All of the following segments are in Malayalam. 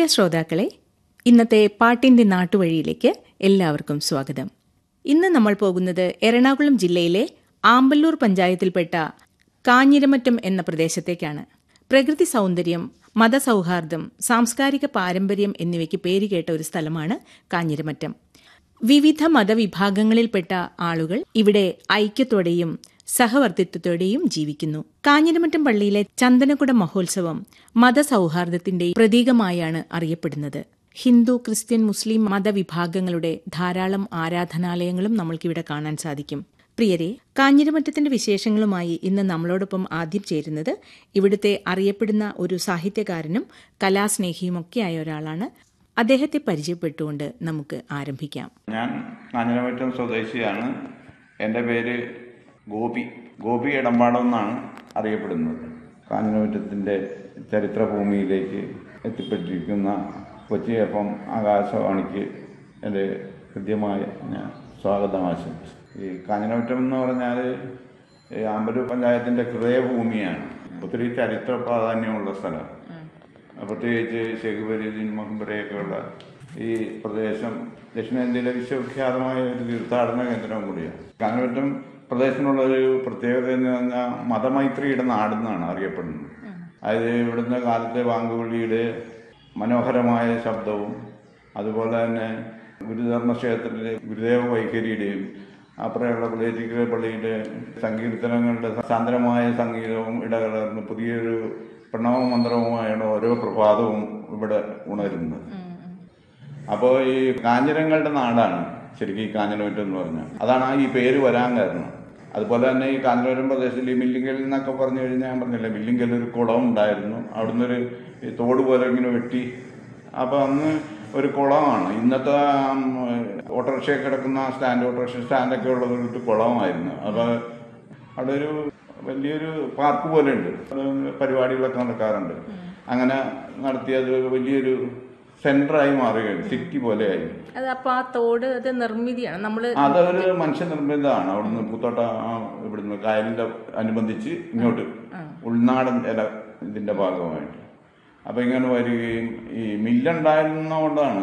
ശ്രോതാക്കളെ ഇന്നത്തെ പാട്ടിന്റെ നാട്ടുവഴിയിലേക്ക് എല്ലാവർക്കും സ്വാഗതം ഇന്ന് നമ്മൾ പോകുന്നത് എറണാകുളം ജില്ലയിലെ ആമ്പല്ലൂർ പഞ്ചായത്തിൽപ്പെട്ട കാഞ്ഞിരമറ്റം എന്ന പ്രദേശത്തേക്കാണ് പ്രകൃതി സൗന്ദര്യം മതസൗഹാർദ്ദം സാംസ്കാരിക പാരമ്പര്യം എന്നിവയ്ക്ക് പേരുകേട്ട ഒരു സ്ഥലമാണ് കാഞ്ഞിരമറ്റം വിവിധ മതവിഭാഗങ്ങളിൽപ്പെട്ട ആളുകൾ ഇവിടെ ഐക്യത്തോടെയും സഹവർത്തിത്വത്തോടെയും ജീവിക്കുന്നു കാഞ്ഞിരമറ്റം പള്ളിയിലെ ചന്ദനക്കുട മഹോത്സവം മതസൗഹാർദ്ദത്തിന്റെ പ്രതീകമായാണ് അറിയപ്പെടുന്നത് ഹിന്ദു ക്രിസ്ത്യൻ മുസ്ലിം മതവിഭാഗങ്ങളുടെ ധാരാളം ആരാധനാലയങ്ങളും നമ്മൾക്കിവിടെ കാണാൻ സാധിക്കും പ്രിയരെ കാഞ്ഞിരമറ്റത്തിന്റെ വിശേഷങ്ങളുമായി ഇന്ന് നമ്മളോടൊപ്പം ആദ്യം ചേരുന്നത് ഇവിടുത്തെ അറിയപ്പെടുന്ന ഒരു സാഹിത്യകാരനും കലാസ്നേഹിയുമൊക്കെയായ ഒരാളാണ് അദ്ദേഹത്തെ പരിചയപ്പെട്ടുകൊണ്ട് നമുക്ക് ആരംഭിക്കാം ഞാൻ കാഞ്ഞിരമറ്റം സ്വദേശിയാണ് എൻ്റെ പേര് ഗോപി ഗോപി എടമ്പാടം എന്നാണ് അറിയപ്പെടുന്നത് കാഞ്ഞിരമറ്റത്തിൻ്റെ ചരിത്രഭൂമിയിലേക്ക് എത്തിപ്പെട്ടിരിക്കുന്ന കൊച്ചി എഫ് എം ആകാശവാണിക്ക് എൻ്റെ ഹൃദ്യമായ ഞാൻ സ്വാഗതം ആശംസിച്ചു ഈ കാഞ്ഞിരമറ്റം എന്ന് പറഞ്ഞാൽ ഈ ആമ്പലൂർ പഞ്ചായത്തിൻ്റെ ഹൃദയഭൂമിയാണ് ഒത്തിരി ചരിത്ര പ്രാധാന്യമുള്ള സ്ഥലം പ്രത്യേകിച്ച് ഷെയ്ഖ് ഫരീദീൻ മഹബറയൊക്കെയുള്ള ഈ പ്രദേശം ദക്ഷിണേന്ത്യയിലെ വിശ്വവിഖ്യാതമായ ഒരു തീർത്ഥാടന കേന്ദ്രം കൂടിയാണ് കാഞ്ഞിരമറ്റം പ്രദേശത്തിനുള്ള ഒരു പ്രത്യേകത എന്ന് പറഞ്ഞാൽ മതമൈത്രിയുടെ നാടെന്നാണ് അറിയപ്പെടുന്നത് അതായത് ഇവിടുന്ന് കാലത്തെ വാങ്കുവിളിയുടെ മനോഹരമായ ശബ്ദവും അതുപോലെ തന്നെ ഗുരുധർമ്മ ക്ഷേത്രത്തിലെ ഗുരുദേവ വൈഖരിയുടെയും അപ്പുറമുള്ള കുലേജിക്കര പള്ളിയുടെ സങ്കീർത്തനങ്ങളുടെ സാന്ദ്രമായ സംഗീതവും ഇടകലർന്ന് പുതിയൊരു പ്രണവ മന്ത്രവുമായാണ് ഓരോ പ്രഭാതവും ഇവിടെ ഉണരുന്നത് അപ്പോൾ ഈ കാഞ്ഞിരങ്ങളുടെ നാടാണ് ശരിക്കും ഈ കാഞ്ഞിരമറ്റം എന്ന് പറഞ്ഞാൽ അതാണ് ആ ഈ പേര് വരാൻ കാരണം അതുപോലെ തന്നെ ഈ കാഞ്ഞിരപുരം പ്രദേശത്തിൽ ഈ മില്ലിങ്കൽ എന്നൊക്കെ പറഞ്ഞു കഴിഞ്ഞാൽ ഞാൻ പറഞ്ഞില്ല മില്ലിങ്കൽ ഒരു കുളം ഉണ്ടായിരുന്നു അവിടുന്ന് ഒരു ഈ തോട് പോലെ ഇങ്ങനെ വെട്ടി അപ്പോൾ അന്ന് ഒരു കുളമാണ് ഇന്നത്തെ ആം, ഓട്ടോറിക്ഷ കിടക്കുന്ന സ്റ്റാൻഡ് ഓട്ടോറിക്ഷ സ്റ്റാൻഡൊക്കെ ഉള്ളത് ഒരു കുളമായിരുന്നു അപ്പോൾ അവിടെ ഒരു വലിയൊരു പാർക്ക് പോലെ ഉണ്ട് അത് പരിപാടികളൊക്കെ നടക്കാറുണ്ട് അങ്ങനെ നടത്തിയത് വലിയൊരു സെന്ററായി മാറുകയാണ് സിറ്റി പോലെയായി അത് അപ്പൊ ആ തോട് അത് നിർമ്മിതിയാണ് നമ്മള് അതൊരു മനുഷ്യനിർമ്മിതമാണ് അവിടുന്ന് പൂത്തോട്ട ആ, ഇവിടുന്ന് കായലിന്റെ അനുബന്ധിച്ച് ഇങ്ങോട്ട് ഉൾനാടൻ ഇല ഇതിന്റെ ഭാഗമായിട്ട് അപ്പൊ ഇങ്ങനെ വരികയും ഈ മില്ലുണ്ടായിരുന്നതുകൊണ്ടാണ്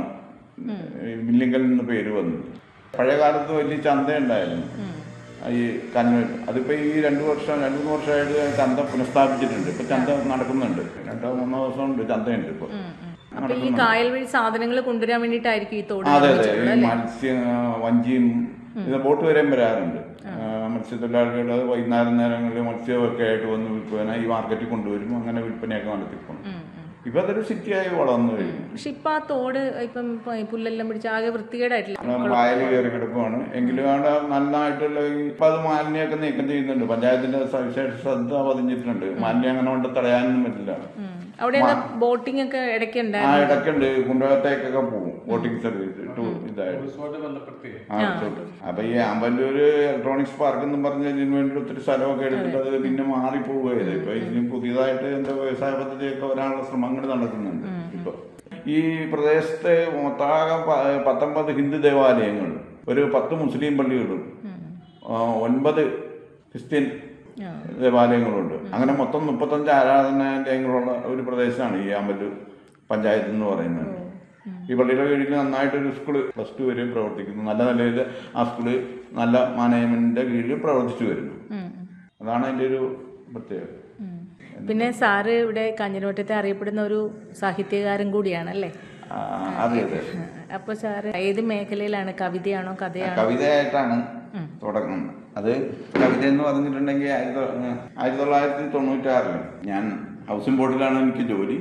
ഈ മില്ലിങ്കൽ നിന്ന് പേര് വന്നത് പഴയ കാലത്ത് വലിയ ചന്ത ഉണ്ടായിരുന്നു ഈ കഞ്ഞ അതിപ്പോ ഈ രണ്ടു വർഷം രണ്ടു മൂന്ന് വർഷമായിട്ട് ചന്ത പുനഃസ്ഥാപിച്ചിട്ടുണ്ട് ഇപ്പൊ ചന്ത നടക്കുന്നുണ്ട് രണ്ടോ മൂന്നോ ദിവസം ഉണ്ട് ചന്തയുണ്ട് ഇപ്പൊ അപ്പൊ ഈ കായൽ വഴി സാധനങ്ങൾ കൊണ്ടുവരാൻ വേണ്ടിയിട്ടായിരിക്കും ഈ തോട് അതെ അതെ ഈ മത്സ്യ വഞ്ചിയും ഇത് ബോട്ട് വരെയും വരാറുണ്ട് ആ, മത്സ്യത്തൊഴിലാളികൾ വൈകുന്നേരം നേരങ്ങളിൽ മത്സ്യമൊക്കെ ആയിട്ട് വന്ന് വിൽപ്പന ഈ മാർക്കറ്റിൽ കൊണ്ടുവരും അങ്ങനെ വിൽപ്പനയൊക്കെ നടത്തിപ്പോണം ഇപ്പൊ അതൊരു സിറ്റിയായി വളർന്നു കഴിഞ്ഞു പക്ഷെ ഇപ്പൊ ആ തോട് ഇപ്പം ഇപ്പൊ ഈ പുല്ലെല്ലാം പിടിച്ച് ആകെ വൃത്തികേടായിട്ടില്ല പായൽ കയറി കിടക്കുവാണ് എങ്കിലും അവിടെ നന്നായിട്ടുള്ള ഈ- ഇപ്പൊ അത് മാലിന്യമൊക്കെ നീക്കം ചെയ്യുന്നുണ്ട് പഞ്ചായത്തിന്റെ സവിശേഷ ശ്രദ്ധ പതിഞ്ഞിട്ടുണ്ട് മാലിന്യം അങ്ങനെ കൊണ്ട് തടയാനൊന്നും പറ്റില്ല അവിടെ ബോട്ടിംഗ് ഒക്കെ ഇടയ്ക്ക് ആ ഉണ്ടായിരുന്നു ഇടയ്ക്കുണ്ട് കുണ്ടകത്തേക്കൊക്കെ പോകും ബോട്ടിംഗ് സർവീസ് ടൂ ഇതായിട്ട് ആ, റിസോർട്ട്. അപ്പൊ ഈ ആമ്പല്ലൂര് ഇലക്ട്രോണിക്സ് പാർക്ക് എന്ന് പറഞ്ഞ ഇതിന് വേണ്ടി ഒത്തിരി സ്ഥലമൊക്കെ എടുത്തിട്ട് അത് പിന്നെ മാറി പോവുകയത് ഇപ്പൊ ഇനി പുതിയതായിട്ട് എന്താ വ്യവസായ പദ്ധതിയൊക്കെ വരാനുള്ള ശ്രമങ്ങൾ നടക്കുന്നുണ്ട് ഇപ്പൊ ഈ പ്രദേശത്തെ മൊത്താകെ പ- പത്തൊമ്പത് ഹിന്ദു ദേവാലയങ്ങൾ ഒരു പത്ത് മുസ്ലിം പള്ളികളും ആ, ഒൻപത് ക്രിസ്ത്യൻ ദേവാലയങ്ങളുണ്ട് അങ്ങനെ മൊത്തം മുപ്പത്തഞ്ച് ആരാധനാലയങ്ങളുള്ള ഒരു പ്രദേശമാണ് ഈ ആമ്പല്ലൂർ പഞ്ചായത്ത് എന്ന് പറയുന്നത് ഈ പള്ളിയുടെ കീഴിൽ നന്നായിട്ടൊരു സ്കൂള് പ്ലസ് ടു വരെയും പ്രവർത്തിക്കുന്നു നല്ല നിലയിൽ ആ സ്കൂള് നല്ല മാനേജ്മെന്റിന്റെ കീഴിൽ പ്രവർത്തിച്ചു വരുന്നു അതാണ് അതിന്റെ ഒരു പ്രത്യേകത പിന്നെ സാറ് ഇവിടെ കാഞ്ഞിരവട്ടത്തെ അറിയപ്പെടുന്ന ഒരു സാഹിത്യകാരൻ കൂടിയാണല്ലേ ആ, അതെ അതെ അപ്പൊ സാറ് ഏത് മേഖലയിലാണ് കവിതയാണോ കഥയാണോ കവിതയായിട്ടാണ് തുടങ്ങുന്നത് അത് കവിത എന്ന് പറഞ്ഞിട്ടുണ്ടെങ്കിൽ ആയിരത്തി തൊ- ആയിരത്തി തൊള്ളായിരത്തി തൊണ്ണൂറ്റാറിൽ ഞാൻ ഹൗസിംഗ് ബോർഡിലാണ് എനിക്ക് ജോലി